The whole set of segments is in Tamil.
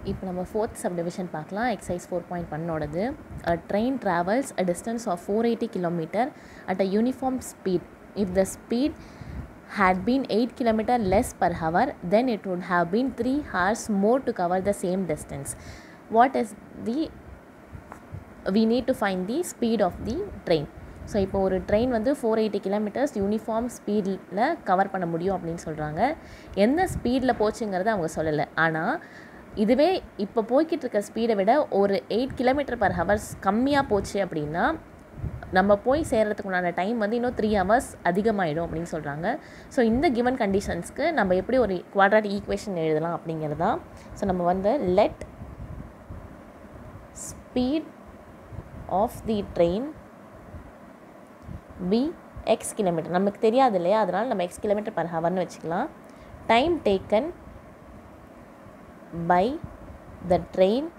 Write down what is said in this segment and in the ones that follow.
இப்போ நம்ம ஃபோர்த் சப்டிவிஷன் பார்க்கலாம் எக்ஸைஸ் ஃபோர் பாயிண்ட் ஒன்னோடது a train travels a distance of four eighty kilometre at a uniform speed if the speed had been 8 km less per hour then it would have been 3 hours more to cover the same distance what is the we need to find the speed of the train so இப்போ ஒரு ட்ரெயின் வந்து ஃபோர் எயிட்டி கிலோமீட்டர்ஸ் யூனிஃபார்ம் ஸ்பீடில் கவர் பண்ண முடியும் அப்படின்னு சொல்கிறாங்க எந்த ஸ்பீடில் போச்சுங்கிறத அவங்க சொல்லலை ஆனால் இதுவே இப்போ போய்கிட்டு இருக்க ஸ்பீடை விட ஒரு எயிட் கிலோமீட்டர் பர் ஹவர்ஸ் கம்மியாக போச்சு அப்படின்னா நம்ம போய் சேர்கிறதுக்கு உண்டான டைம் வந்து இன்னும் த்ரீ ஹவர்ஸ் அதிகமாகிடும் அப்படின்னு சொல்கிறாங்க ஸோ இந்த கிவன் கண்டிஷன்ஸ்க்கு நம்ம எப்படி ஒரு குவாட்ராட்டிக் ஈக்குவேஷன் எழுதலாம் அப்படிங்கிறது தான் ஸோ நம்ம வந்து let speed of the train be x kilometre நமக்கு தெரியாது இல்லையா அதனால் நம்ம எக்ஸ் கிலோமீட்டர் பர் ஹவர்னு வச்சுக்கலாம் time taken by the train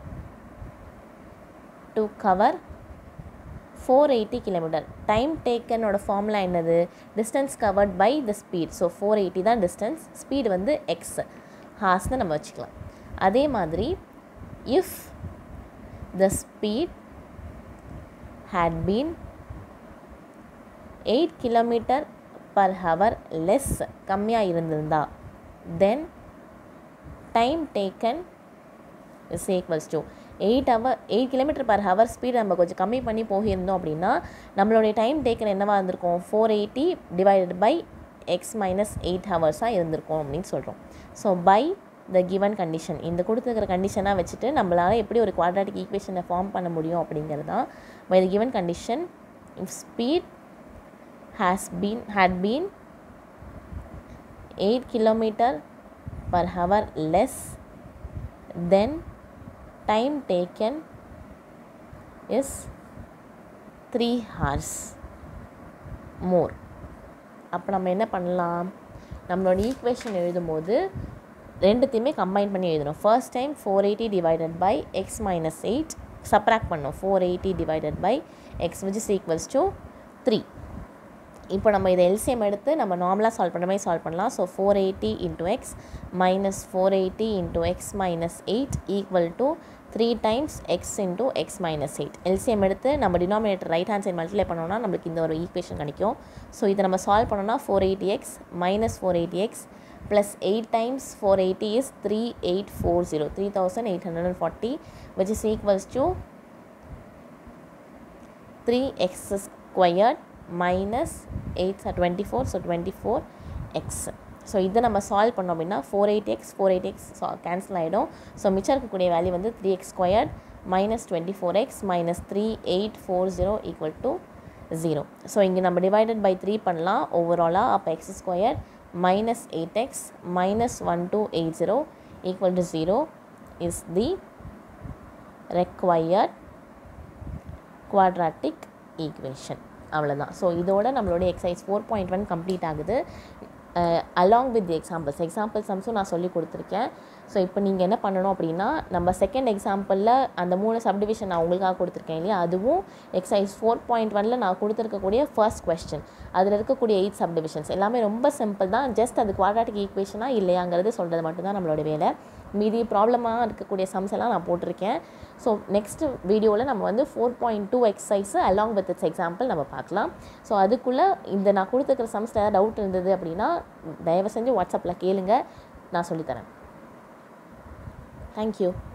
to cover four eighty kilometre time டேக்கனோட ஃபார்முலா என்னது distance covered by the speed so four eighty தான் டிஸ்டன்ஸ் ஸ்பீடு வந்து எக்ஸ் ஹார்ஸ்னு நம்ம வச்சுக்கலாம் அதே மாதிரி if the speed had been 8 kilometre per hour less கம்மியாக இருந்திருந்தா then time taken is equals to eight hour eight kilometre per hour speed நம்ம கொஞ்சம் கம்மி பண்ணி போயிருந்தோம் அப்படின்னா நம்மளுடைய டைம் டேக்கன் என்னவாக இருந்திருக்கும் four eighty divided by x minus eight ஹவர்ஸாக இருந்திருக்கும் அப்படின்னு சொல்கிறோம் so by the given condition இந்த கொடுத்துருக்கிற கண்டிஷனாக வச்சுட்டு நம்மளால் எப்படி ஒரு குவாட்ராட்டிக் ஈக்குவேஷனை ஃபார்ம் பண்ண முடியும் அப்படிங்கிறது தான் by the given condition if speed has been had been eight kilometre per hour less then time taken is three hours more அப்போ நம்ம என்ன பண்ணலாம் நம்மளோட ஈக்குவேஷன் எழுதும்போது ரெண்டுத்தையுமே கம்பைன் பண்ணி எழுதணும் first time four eighty divided by x minus eight subtract பண்ணோம் four eighty divided by x which is equals to three இப்போ நம்ம இதை எல்சிஎம் எடுத்து நம்ம நார்மலாக சால்வ் பண்ணுற மாதிரி சால்வ் பண்ணலாம் so four eighty into x minus four eighty into x minus eight equal to three times x into x minus eight LCM எடுத்து நம்ம denominator right hand side multiply பண்ணோம்னா நம்மளுக்கு இந்த ஒரு ஈக்குவேஷன் கிடைக்கும் ஸோ இதை நம்ம சால்வ் பண்ணோம்னா four eighty x minus four eighty x plus 8 times 480 is 3840 3840 which is equals to 3x squared minus 8 are 24 so 24x so இதை நம்ம சால்வ் பண்ணோம் அப்படின்னா four eight x four eight x cancel ஆகிடும் ஸோ மிச்சம் இருக்கக்கூடிய வேல்யூ வந்து three x squared minus twenty four x minus three eight four zero equal to zero so இங்கே நம்ம டிவைடட் பை த்ரீ பண்ணலாம் ஓவராலாக அப்போ x square minus 8x minus 1280 equal to 0 is the required quadratic equation அவ்வளோதான் ஸோ இதோட நம்மளுடைய exercise four point one complete ஆகுது along with the examples example சம்ஸும் நான் சொல்லி கொடுத்துருக்கேன் ஸோ இப்போ நீங்கள் என்ன பண்ணணும் அப்படின்னா நம்ம செகண்ட் எக்ஸாம்பிளில் அந்த மூணு சப்டிவிஷன் நான் உங்களுக்காக கொடுத்துருக்கேன் இல்லையா அதுவும் எக்ஸசைஸ் ஃபோர் பாயிண்ட் ஒனில் நான் கொடுத்துருக்கக்கூடிய ஃபர்ஸ்ட் கொஸ்டின் அதில் இருக்கக்கூடிய எயிட் சப்டிவிஷன்ஸ் எல்லாமே ரொம்ப சிம்பிள் தான் ஜஸ்ட் அது குவாட்ராட்டிக் ஈக்குவேஷனாக இல்லையாங்கிறது சொல்கிறது மட்டும்தான் நம்மளோட வேலை மீதி ப்ராப்ளமாக இருக்கக்கூடிய சம்ஸ் எல்லாம் நான் போட்டிருக்கேன் ஸோ நெக்ஸ்ட் வீடியோவில் நம்ம வந்து four point two exercise along with its example நம்ம பார்க்கலாம் ஸோ அதுக்குள்ளே இந்த நான் கொடுத்துருக்கிற சம்ஸில் ஏதாவது டவுட் இருந்தது அப்படின்னா தயவு செஞ்சு வாட்ஸ்அப்பில் கேளுங்க நான் சொல்லித்தரேன் தேங்க்யூ